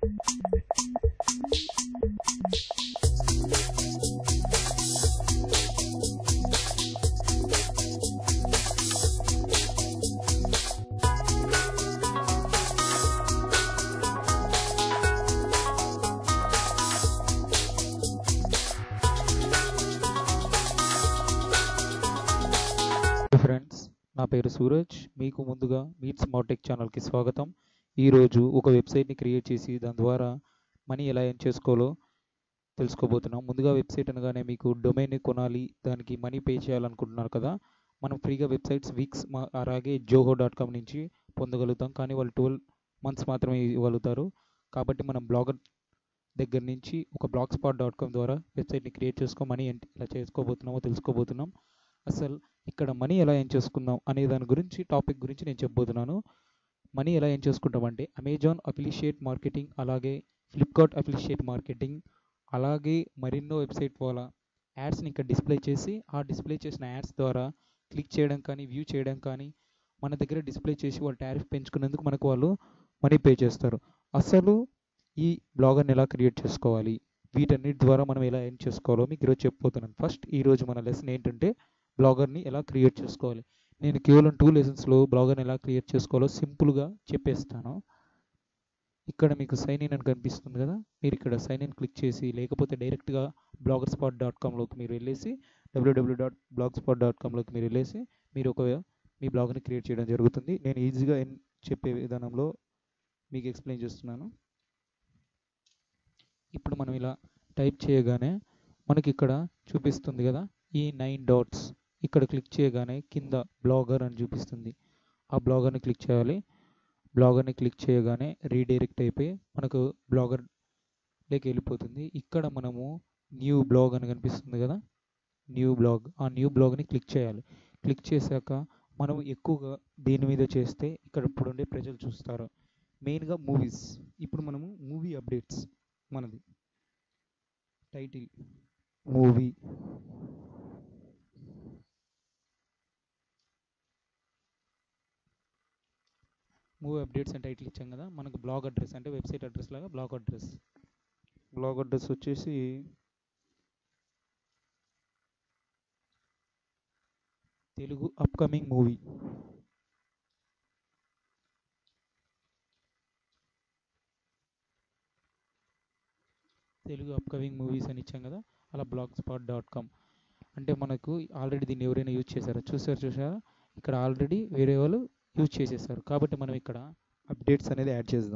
friends నా పేరు సూరజ్ మీకు ముందుగా మీట్ స్మార్ట్ టెక్ ఛానల్కి స్వాగతం ఈరోజు ఒక వెబ్సైట్ని క్రియేట్ చేసి దాని ద్వారా మనీ ఎలా ఎర్న్ చేసుకోవాలో తెలుసుకోబోతున్నాం ముందుగా వెబ్సైట్ అనగానే మీకు డొమైన్ని కొనాలి దానికి మనీ పే చేయాలనుకుంటున్నారు కదా మనం ఫ్రీగా వెబ్సైట్స్ వీక్స్ అలాగే జోహో డాట్ కామ్ నుంచి పొందగలుగుతాం కానీ వాళ్ళు ట్వెల్వ్ మంత్స్ మాత్రమే ఇవ్వగలుగుతారు కాబట్టి మనం బ్లాగర్ దగ్గర నుంచి ఒక బ్లాగ్ స్పాట్ డాట్ కామ్ ద్వారా వెబ్సైట్ని క్రియేట్ చేసుకో మనీ ఎలా చేసుకోబోతున్నామో తెలుసుకోబోతున్నాం అసలు ఇక్కడ మనీ ఎలా ఏం చేసుకుందాం అనే దాని గురించి టాపిక్ గురించి నేను చెప్పబోతున్నాను మనీ ఎలా ఏం చేసుకుంటామంటే అమెజాన్ అఫిలిషియేట్ మార్కెటింగ్ అలాగే ఫ్లిప్కార్ట్ అఫిలిషియేట్ మార్కెటింగ్ అలాగే మరెన్నో వెబ్సైట్ వాళ్ళ యాడ్స్ని ఇక్కడ డిస్ప్లే చేసి ఆ డిస్ప్లే చేసిన యాడ్స్ ద్వారా క్లిక్ చేయడం కానీ వ్యూ చేయడం కానీ మన దగ్గర డిస్ప్లే చేసి వాళ్ళు టారిఫ్ పెంచుకున్నందుకు మనకు వాళ్ళు మనీ పే చేస్తారు అసలు ఈ బ్లాగర్ని ఎలా క్రియేట్ చేసుకోవాలి వీటన్నిటి ద్వారా మనం ఎలా ఏం చేసుకోవాలో మీకు ఈరోజు చెప్పబోతున్నాను ఫస్ట్ ఈరోజు మన లెసన్ ఏంటంటే బ్లాగర్ని ఎలా క్రియేట్ చేసుకోవాలి నేను కేవలం టూ లెసన్స్లో బ్లాగర్ని ఎలా క్రియేట్ చేసుకోవాలో సింపుల్గా చెప్పేస్తాను ఇక్కడ మీకు సైన్ ఇన్ అని కనిపిస్తుంది కదా మీరు ఇక్కడ సైన్ ఇన్ క్లిక్ చేసి లేకపోతే డైరెక్ట్గా బ్లాగర్ స్పాట్ డాట్ కామ్లోకి మీరు వెళ్ళేసి డబ్ల్యూడబ్ల్యూ డాట్ బ్లాగ్ స్పాట్ డాట్ కామ్లోకి మీరు వెళ్ళేసి మీరు ఒక మీ బ్లాగ్ని క్రియేట్ చేయడం జరుగుతుంది నేను ఈజీగా చెప్పే విధానంలో మీకు ఎక్స్ప్లెయిన్ చేస్తున్నాను ఇప్పుడు మనం ఇలా టైప్ చేయగానే మనకి ఇక్కడ చూపిస్తుంది కదా ఈ నైన్ డాట్స్ ఇక్కడ క్లిక్ చేయగానే కింద బ్లాగర్ అని చూపిస్తుంది ఆ బ్లాగర్ని క్లిక్ చేయాలి బ్లాగర్ని క్లిక్ చేయగానే రీడైరెక్ట్ అయిపోయి మనకు బ్లాగర్ లేకి వెళ్ళిపోతుంది ఇక్కడ మనము న్యూ బ్లాగ్ అని కనిపిస్తుంది కదా న్యూ బ్లాగ్ ఆ న్యూ బ్లాగ్ని క్లిక్ చేయాలి క్లిక్ చేశాక మనం ఎక్కువగా దీని మీద చేస్తే ఇక్కడ ఇప్పుడుండే ప్రజలు చూస్తారు మెయిన్గా మూవీస్ ఇప్పుడు మనము మూవీ అప్డేట్స్ మనది టైటిల్ మూవీ మూవీ అప్డేట్స్ అని టైటిల్ ఇచ్చాం కదా మనకు బ్లాగ్ అడ్రస్ అంటే వెబ్సైట్ అడ్రస్ లాగా బ్లాగ్ అడ్రస్ బ్లాగ్ అడ్రస్ వచ్చేసి Telugu upcoming movie Telugu upcoming movies అని ఇచ్చాం కదా అలా బ్లాగ్ స్పాట్ డాట్ కామ్ అంటే మనకు ఆల్రెడీ దీన్ని ఎవరైనా యూజ్ చేశారా చూసారు చూసారా ఇక్కడ ఆల్రెడీ వేరే వాళ్ళు యూజ్ చేసేసారు కాబట్టి మనం ఇక్కడ అప్డేట్స్ అనేది యాడ్ చేద్దాం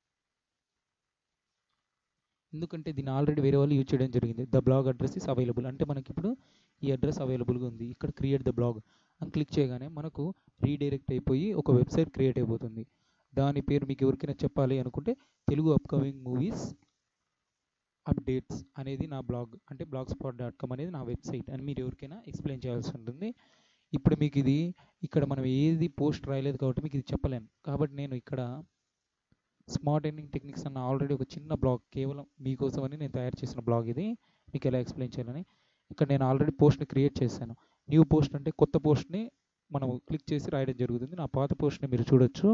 ఎందుకంటే దీన్ని ఆల్రెడీ వేరే వాళ్ళు యూజ్ చేయడం జరిగింది the blog address is available అంటే మనకి ఇప్పుడు ఈ అడ్రస్ అవైలబుల్గా ఉంది ఇక్కడ క్రియేట్ ద బ్లాగ్ అని క్లిక్ చేయగానే మనకు రీడైరెక్ట్ అయిపోయి ఒక వెబ్సైట్ క్రియేట్ అయిపోతుంది దాని పేరు మీకు ఎవరికైనా చెప్పాలి అనుకుంటే తెలుగు అప్కమింగ్ మూవీస్ అప్డేట్స్ అనేది నా బ్లాగ్ అంటే బ్లాగ్ స్పాట్ డాట్ కామ్ అనేది నా వెబ్సైట్ అని మీరు ఎవరికైనా ఎక్స్ప్లెయిన్ చేయాల్సి ఉంటుంది ఇప్పుడు మీకు ఇది ఇక్కడ మనం ఏది పోస్ట్ రాయలేదు కాబట్టి మీకు ఇది చెప్పలేను కాబట్టి నేను ఇక్కడ స్మార్ట్ ఎర్నింగ్ టెక్నిక్స్ అన్న ఆల్రెడీ ఒక చిన్న బ్లాగ్ కేవలం మీకోసమని నేను తయారు చేసిన బ్లాగ్ ఇది మీకు ఎలా ఎక్స్ప్లెయిన్ చేయాలని ఇక్కడ నేను ఆల్రెడీ పోస్ట్ని క్రియేట్ చేశాను న్యూ పోస్ట్ అంటే కొత్త పోస్ట్ని మనం క్లిక్ చేసి రాయడం జరుగుతుంది నా పాత పోస్ట్ని మీరు చూడొచ్చు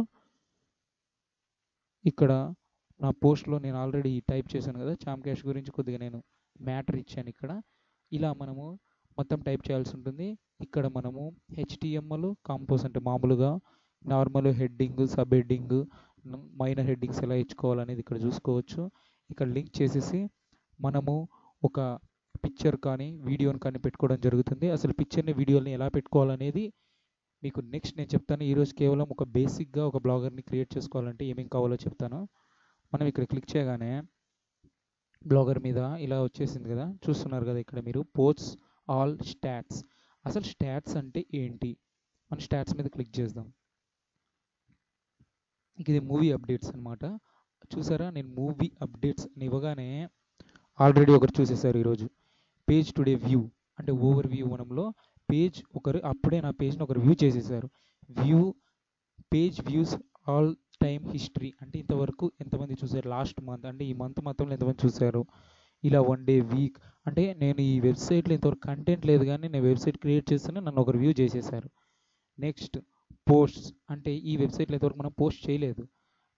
ఇక్కడ నా పోస్ట్లో నేను ఆల్రెడీ టైప్ చేశాను కదా చామ్ క్యాష్ గురించి కొద్దిగా నేను మ్యాటర్ ఇచ్చాను ఇక్కడ ఇలా మనము మొత్తం టైప్ చేయాల్సి ఉంటుంది ఇక్కడ మనము హెచ్టిఎంఎల్ కాంపోజ్ అంటే మామూలుగా normal heading sub heading minor headings ఎలా ఇచ్చుకోవాలనేది ఇక్కడ చూసుకోవచ్చు ఇక్కడ లింక్ చేసేసి మనము ఒక పిక్చర్ కానీ వీడియోని కానీ పెట్టుకోవడం జరుగుతుంది అసలు పిక్చర్ని వీడియోని ఎలా పెట్టుకోవాలనేది మీకు నెక్స్ట్ నేను చెప్తాను ఈరోజు కేవలం ఒక బేసిక్గా ఒక బ్లాగర్ని క్రియేట్ చేసుకోవాలంటే ఏమేమి కావాలో చెప్తాను మనం ఇక్కడ క్లిక్ చేయగానే బ్లాగర్ మీద ఇలా వచ్చేసింది కదా చూస్తున్నారు కదా ఇక్కడ మీరు పోస్ట్ ఆల్ స్టాట్స్ అసలు స్టాట్స్ అంటే ఏంటి మన స్టాట్స్ మీద క్లిక్ చేద్దాం ఇది మూవీ అప్డేట్స్ అనమాట చూసారా నేను మూవీ అప్డేట్స్ అని ఇవ్వగానే ఆల్రెడీ ఒకరు చూసేసారు ఈరోజు పేజ్ టుడే వ్యూ అంటే ఓవర్ వ్యూ మనంలో పేజ్ ఒకరు అప్పుడే నా పేజ్ని ఒకరు వ్యూ చేసేసారు view page views all time history అంటే ఇంతవరకు ఎంతమంది చూసారు లాస్ట్ మంత్ అంటే ఈ మంత్ మొత్తంలో ఎంతమంది చూసారు ఇలా వన్ డే వీక్ అంటే నేను ఈ వెబ్సైట్లో ఇంతవరకు కంటెంట్ లేదు కానీ నేను వెబ్సైట్ క్రియేట్ చేస్తేనే నన్ను ఒక వ్యూ చేసేసారు నెక్స్ట్ పోస్ట్స్ అంటే ఈ వెబ్సైట్లో ఇంతవరకు మనం పోస్ట్ చేయలేదు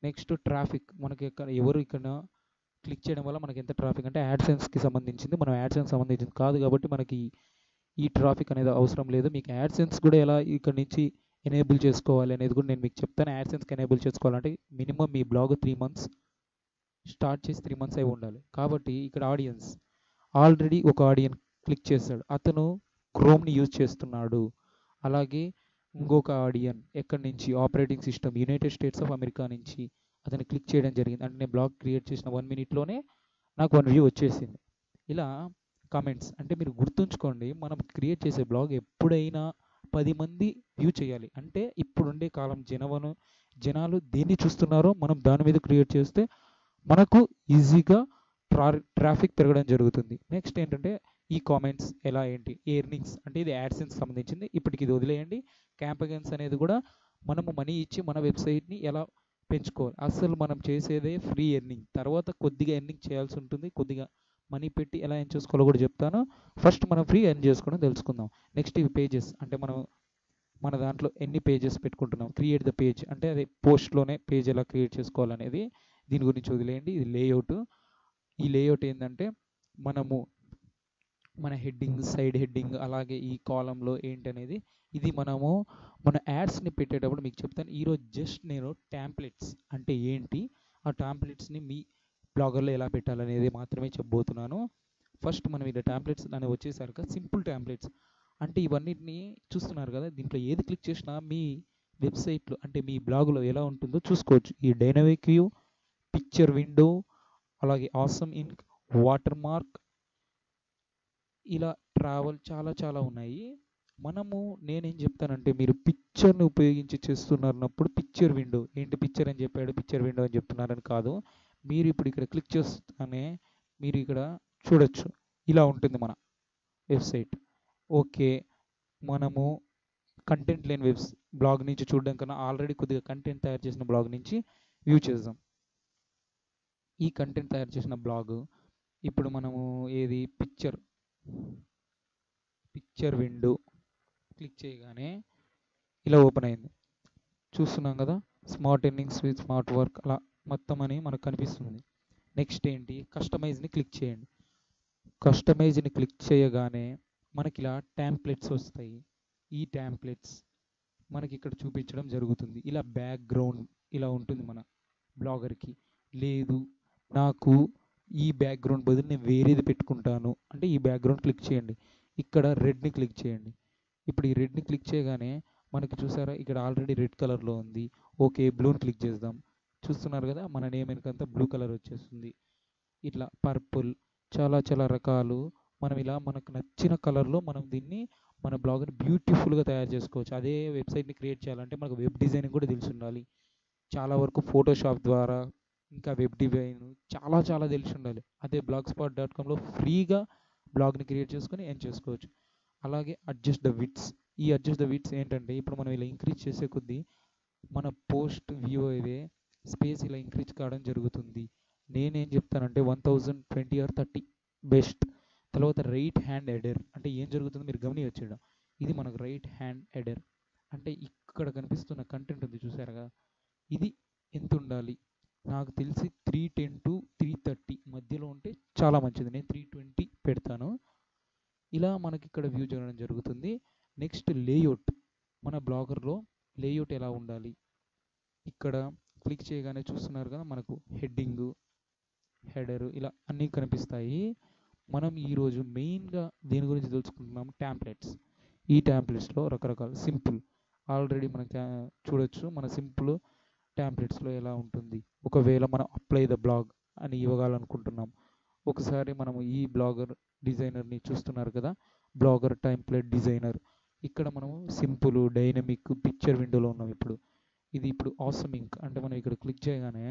నెక్స్ట్ ట్రాఫిక్ మనకి ఇక్కడ ఎవరు ఇక్కడ క్లిక్ చేయడం వల్ల మనకి ఎంత ట్రాఫిక్ అంటే యాడ్సెన్స్కి సంబంధించింది మనం యాడ్సెన్స్ సంబంధించింది కాదు కాబట్టి మనకి ఈ ట్రాఫిక్ అనేది అవసరం లేదు మీకు యాడ్సెన్స్ కూడా ఎలా ఇక్కడ నుంచి ఎనేబుల్ చేసుకోవాలి అనేది కూడా నేను మీకు చెప్తాను యాడ్సెన్స్కి ఎనేబుల్ చేసుకోవాలంటే మినిమం మీ బ్లాగ్ త్రీ మంత్స్ స్టార్ట్ చేసి త్రీ మంత్స్ అయి ఉండాలి కాబట్టి ఇక్కడ ఆడియన్స్ ఆల్రెడీ ఒక ఆడియన్ క్లిక్ చేశాడు అతను క్రోమ్ని యూజ్ చేస్తున్నాడు అలాగే ఇంకొక ఆడియన్ ఎక్కడి నుంచి operating system United States of America నుంచి అతను క్లిక్ చేయడం జరిగింది అంటే నేను బ్లాగ్ క్రియేట్ చేసిన వన్ మినిట్లోనే నాకు వన్ వ్యూ వచ్చేసింది ఇలా కామెంట్స్ అంటే మీరు గుర్తుంచుకోండి మనం క్రియేట్ చేసే బ్లాగ్ ఎప్పుడైనా పది మంది వ్యూ చేయాలి అంటే ఇప్పుడుండే కాలం జనవను జనాలు దేన్ని చూస్తున్నారో మనం దాని మీద క్రియేట్ చేస్తే మనకు ఈజీగా ట్రా ట్రాఫిక్ పెరగడం జరుగుతుంది నెక్స్ట్ ఏంటంటే ఈ కామెంట్స్ ఎలా ఏంటి ఎర్నింగ్స్ అంటే ఇది యాడ్సెన్స్ సంబంధించింది ఇప్పటికి ఇది వదిలేయండి క్యాంపగన్స్ అనేది కూడా మనము మనీ ఇచ్చి మన వెబ్సైట్ని ఎలా పెంచుకోవాలి అసలు మనం చేసేదే ఫ్రీ ఎర్నింగ్ తర్వాత కొద్దిగా ఎర్నింగ్ చేయాల్సి ఉంటుంది కొద్దిగా మనీ పెట్టి ఎలా ఎర్న్ చేసుకోవాలో కూడా చెప్తాను ఫస్ట్ మనం ఫ్రీ ఎర్న్ చేసుకోవడం తెలుసుకుందాం నెక్స్ట్ ఇవి పేజెస్ అంటే మనం మన దాంట్లో ఎన్ని పేజెస్ పెట్టుకుంటున్నాం క్రియేట్ ద పేజ్ అంటే అది పోస్ట్లోనే పేజ్ ఎలా క్రియేట్ చేసుకోవాలనేది దీని గురించి వదిలేయండి ఇది లేఅవుట్ ఈ లేఅవుట్ ఏంటంటే మనము మన హెడ్డింగ్ సైడ్ హెడ్డింగ్ అలాగే ఈ కాలంలో ఏంటనేది ఇది మనము మన యాడ్స్ని పెట్టేటప్పుడు మీకు చెప్తాను ఈరోజు జస్ట్ నేను ట్యాంప్లెట్స్ అంటే ఏంటి ఆ ట్యాంప్లెట్స్ని మీ బ్లాగర్లో ఎలా పెట్టాలనేది మాత్రమే చెప్పబోతున్నాను ఫస్ట్ మనం ఇలా ట్యాంప్లెట్స్ అనేవి వచ్చేసరికి సింపుల్ ట్యాంప్లెట్స్ అంటే ఇవన్నిటిని చూస్తున్నారు కదా దీంట్లో ఏది క్లిక్ చేసినా మీ వెబ్సైట్లో అంటే మీ బ్లాగులో ఎలా ఉంటుందో చూసుకోవచ్చు ఈ డైనమిక్ వ్యూ పిక్చర్ విండో అలాగే ఆసమ్ ఇంక్ వాటర్ మార్క్ ఇలా ట్రావెల్ చాలా చాలా ఉన్నాయి మనము నేనేం చెప్తానంటే మీరు పిక్చర్ని ఉపయోగించి చేస్తున్నప్పుడు పిక్చర్ విండో ఏంటి పిక్చర్ అని చెప్పాడు పిక్చర్ విండో అని చెప్తున్నారని కాదు మీరు ఇప్పుడు ఇక్కడ క్లిక్ చేస్తానే మీరు ఇక్కడ చూడొచ్చు ఇలా ఉంటుంది మన వెబ్సైట్ ఓకే మనము కంటెంట్ లేని వెబ్స్ బ్లాగ్ నుంచి చూడడం కన్నా ఆల్రెడీ కొద్దిగా కంటెంట్ తయారు చేసిన బ్లాగ్ నుంచి వ్యూ చేద్దాం ఈ కంటెంట్ తయారు చేసిన బ్లాగ్ ఇప్పుడు మనము ఏది పిక్చర్ పిక్చర్ విండో క్లిక్ చేయగానే ఇలా ఓపెన్ అయింది చూస్తున్నాం కదా smart earnings with smart work అలా మొత్తం అని మనకు కనిపిస్తుంది నెక్స్ట్ ఏంటి కస్టమైజ్ని క్లిక్ చేయండి కస్టమైజ్ని క్లిక్ చేయగానే మనకి ఇలా ట్యాంప్లెట్స్ వస్తాయి ఈ ట్యాంప్లెట్స్ మనకి ఇక్కడ చూపించడం జరుగుతుంది ఇలా బ్యాక్గ్రౌండ్ ఇలా ఉంటుంది మన బ్లాగర్కి లేదు నాకు ఈ బ్యాక్గ్రౌండ్ బదులు నేను వేరేది పెట్టుకుంటాను అంటే ఈ బ్యాక్గ్రౌండ్ క్లిక్ చేయండి ఇక్కడ రెడ్ని క్లిక్ చేయండి ఇప్పుడు ఈ రెడ్ని క్లిక్ చేయగానే మనకి చూసారా ఇక్కడ ఆల్రెడీ రెడ్ కలర్లో ఉంది ఓకే బ్లూని క్లిక్ చేద్దాం చూస్తున్నారు కదా మన నేమ్ వెనకంతా బ్లూ కలర్ వచ్చేస్తుంది ఇట్లా పర్పుల్ చాలా చాలా రకాలు మనం ఇలా మనకు నచ్చిన కలర్లో మనం దీన్ని మన బ్లాగ్ని బ్యూటిఫుల్గా తయారు చేసుకోవచ్చు అదే వెబ్సైట్ని క్రియేట్ చేయాలంటే మనకు వెబ్ డిజైనింగ్ కూడా తెలిసి ఉండాలి చాలా వరకు ఫోటోషాప్ ద్వారా ఇంకా వెబ్ డిజైన్ చాలా చాలా తెలిసి ఉండాలి అదే బ్లాగ్ స్పాట్ డాట్ కామ్లో ఫ్రీగా బ్లాగ్ని క్రియేట్ చేసుకొని ఏం చేసుకోవచ్చు అలాగే అడ్జస్ట్ ద విట్స్ ఈ అడ్జస్ట్ ద విట్స్ ఏంటంటే ఇప్పుడు మనం ఇలా ఇంక్రీజ్ చేసే కొద్దీ మన పోస్ట్ వ్యూ అయితే స్పేస్ ఇలా ఇంక్రీజ్ కావడం జరుగుతుంది నేనేం చెప్తానంటే one thousand twenty or thirty best తర్వాత రైట్ హ్యాండ్ ఎడర్ అంటే ఏం జరుగుతుందో మీరు గమనించడం ఇది మనకు రైట్ హ్యాండ్ ఎడర్ అంటే ఇక్కడ కనిపిస్తున్న కంటెంట్ ఉంది చూసారుగా ఇది ఎంత ఉండాలి నాకు తెలిసి three ten to three thirty మధ్యలో ఉంటే చాలా మంచిది నేను త్రీ ట్వంటీ పెడతాను ఇలా మనకి ఇక్కడ వ్యూ చేయడం జరుగుతుంది నెక్స్ట్ లేఅవుట్ మన బ్లాగర్లో లేఅవుట్ ఎలా ఉండాలి ఇక్కడ క్లిక్ చేయగానే చూస్తున్నారు కదా మనకు హెడ్డింగ్ హెడర్ ఇలా అన్నీ కనిపిస్తాయి మనం ఈరోజు మెయిన్గా దేని గురించి తెలుసుకుంటున్నాం ట్యాంప్లెట్స్ ఈ ట్యాంప్లెట్స్లో రకరకాల సింపుల్ ఆల్రెడీ మనం చూడొచ్చు మన సింపుల్ ట్యాంప్లెట్స్లో ఎలా ఉంటుంది ఒకవేళ మనం అప్లై ద బ్లాగ్ అని ఇవ్వగాలనుకుంటున్నాం ఒకసారి మనము ఈ బ్లాగర్ డిజైనర్ని చూస్తున్నారు కదా బ్లాగర్ టెంప్లెట్ డిజైనర్ ఇక్కడ మనము సింపుల్ డైనమిక్ పిక్చర్ విండోలో ఉన్నాం ఇప్పుడు ఇది ఇప్పుడు ఆసమ్ ఇంక్ అంటే మనం ఇక్కడ క్లిక్ చేయగానే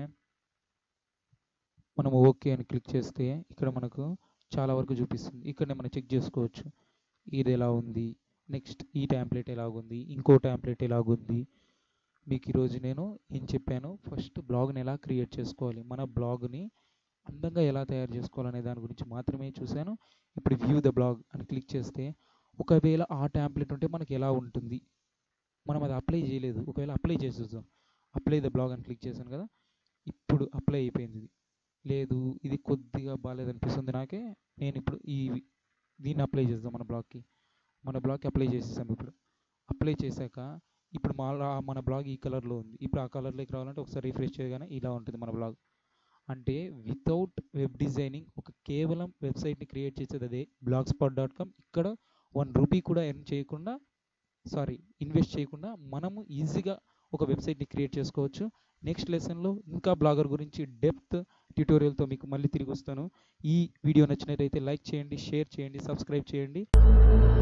మనం ఓకే అని క్లిక్ చేస్తే ఇక్కడ మనకు చాలా వరకు చూపిస్తుంది ఇక్కడనే మనం చెక్ చేసుకోవచ్చు ఇది ఎలా ఉంది నెక్స్ట్ ఈ ట్యాంప్లెట్ ఎలాగుంది ఇంకో ట్యాంప్లెట్ ఎలాగుంది మీకు ఈరోజు నేను ఏం చెప్పాను ఫస్ట్ బ్లాగ్ని ఎలా క్రియేట్ చేసుకోవాలి మన బ్లాగ్ని అందంగా ఎలా తయారు చేసుకోవాలనే దాని గురించి మాత్రమే చూశాను ఇప్పుడు వ్యూ ద బ్లాగ్ అని క్లిక్ చేస్తే ఒకవేళ ఆ ట్యాంప్లెట్ ఉంటే మనకి ఎలా ఉంటుంది మనం అది అప్లై చేయలేదు ఒకవేళ అప్లై చేసి చూద్దాం అప్లై ద బ్లాగ్ అని క్లిక్ చేశాను కదా ఇప్పుడు అప్లై అయిపోయింది ఇది లేదు ఇది కొద్దిగా బాగాలేదు అనిపిస్తుంది నాకే నేను ఇప్పుడు ఈ దీన్ని అప్లై చేద్దాం మన బ్లాగ్కి మన బ్లాగ్కి అప్లై చేసేసాం ఇప్పుడు అప్లై చేశాక ఇప్పుడు మా మన బ్లాగ్ ఈ కలర్లో ఉంది ఇప్పుడు ఆ కలర్లోకి రావాలంటే ఒకసారి రిఫ్రెష్ చేయగానే ఇలా ఉంటుంది మన బ్లాగ్ అంటే వితౌట్ వెబ్ డిజైనింగ్ ఒక కేవలం వెబ్సైట్ని క్రియేట్ చేసేది అదే బ్లాగ్ స్పాట్ డాట్ కామ్ ఇక్కడ వన్ రూపీ కూడా ఎర్న్ చేయకుండా సారీ ఇన్వెస్ట్ చేయకుండా మనము ఈజీగా ఒక వెబ్సైట్ని క్రియేట్ చేసుకోవచ్చు నెక్స్ట్ లెసన్లో ఇంకా బ్లాగర్ గురించి డెప్త్ ట్యూటోరియల్తో మీకు మళ్ళీ తిరిగి వస్తాను ఈ వీడియో నచ్చినట్టయితే లైక్ చేయండి షేర్ చేయండి సబ్స్క్రైబ్ చేయండి